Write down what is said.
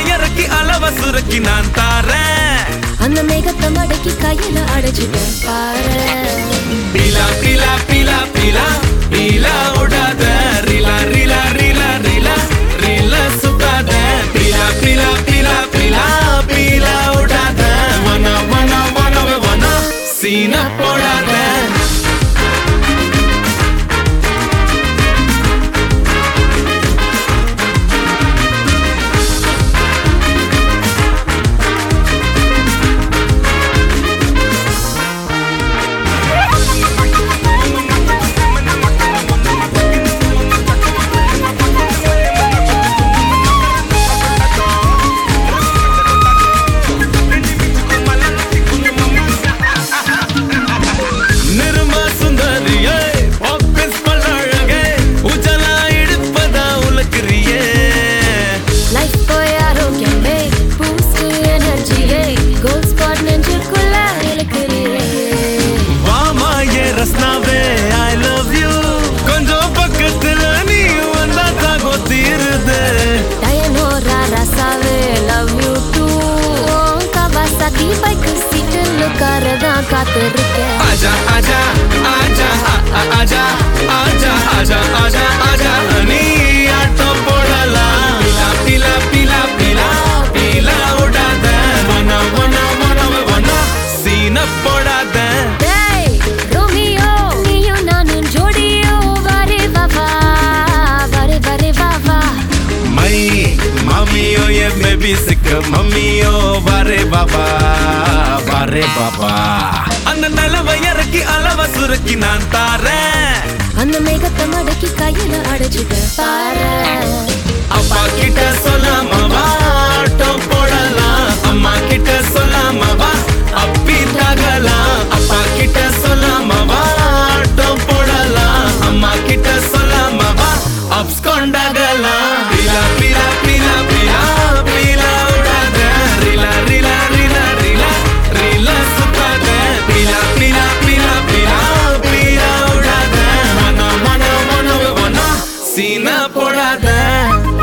இறக்கி அளவ சுருக்கி நான் தாரேன் அந்த மேகத்தை மடக்கி கையில அடைச்சிட்டேன் பாரு பீலா பீலா பீலா பீலா பீலா விடாத ரீலா ரீலா ரீலா ரீலா ரீலா சுத்தாத பீலா பீலா பீலா பீலா பீலா விடாத வன வன வனவே வன சீன போடாத நிர்மா சுந்தரியே ஆபீஸ் பல்லழகே உஜலா இடுப்பதா உலக்கிறியே லைஃப் போய் ஆரோக்கியமே பூஸ்ட் எனர்ஜியே கோல்ட் ஸ்பாட் நெஞ்சுக்குள்ள இழுக்கிறியே வாமா ஏ ரஸ்னாவே ஐ லவ் யூ கொஞ்சம் பக்கத்துல நீ வந்தா தாகோ தீருது டயனோரா ரசாவே love you too Kawasaki bike சீட்டில் உட்காரதான் காத்திருக்கேன் ஆஜா ஆஜா ஆஜா ஆ, ஆ, ஆஜா ஆஜா ஆஜா ஆஜா ஆஜா நீ ஆட்டம் போடலாம் பீலா பீலா பீலா பீலா விடாத வன வன வன வன சீன போடாத டேய் ரோமியோ நீயும் நானும் ஜோடியோ வரே வாவா வரே வரே வாவா மை மம்மியோ ஏ பேபி சிக்க மம்மியோ வரே பாபா வரே பாபா அந்த நிலவ இறக்கி அளவ சுருக்கி நான் தாரேன் அந்த மேகத்தை மடக்கி கையில அடைச்சிட்டேன் பாரு அப்பா கிட்ட சொல்லாம வா ஆட்டம் போடலாம் அம்மா கிட்ட சொல்லாம வா அப்பி தகலாம் அப்பா கிட்ட சொல்லாம வா ஆட்டம் போடலாம் அம்மா கிட்ட சொல்லாம வா அப்ஸ் கொண்டாகலாம் பீலா பீலா பீலா பீலா பீலா விடாத ரீலா ரீலா ரீலா ரீலா ரீலா சுத்தாத பீலா பீலா பீலா பீலா பீலா விடாத மன மன மன மன சீனா போடாத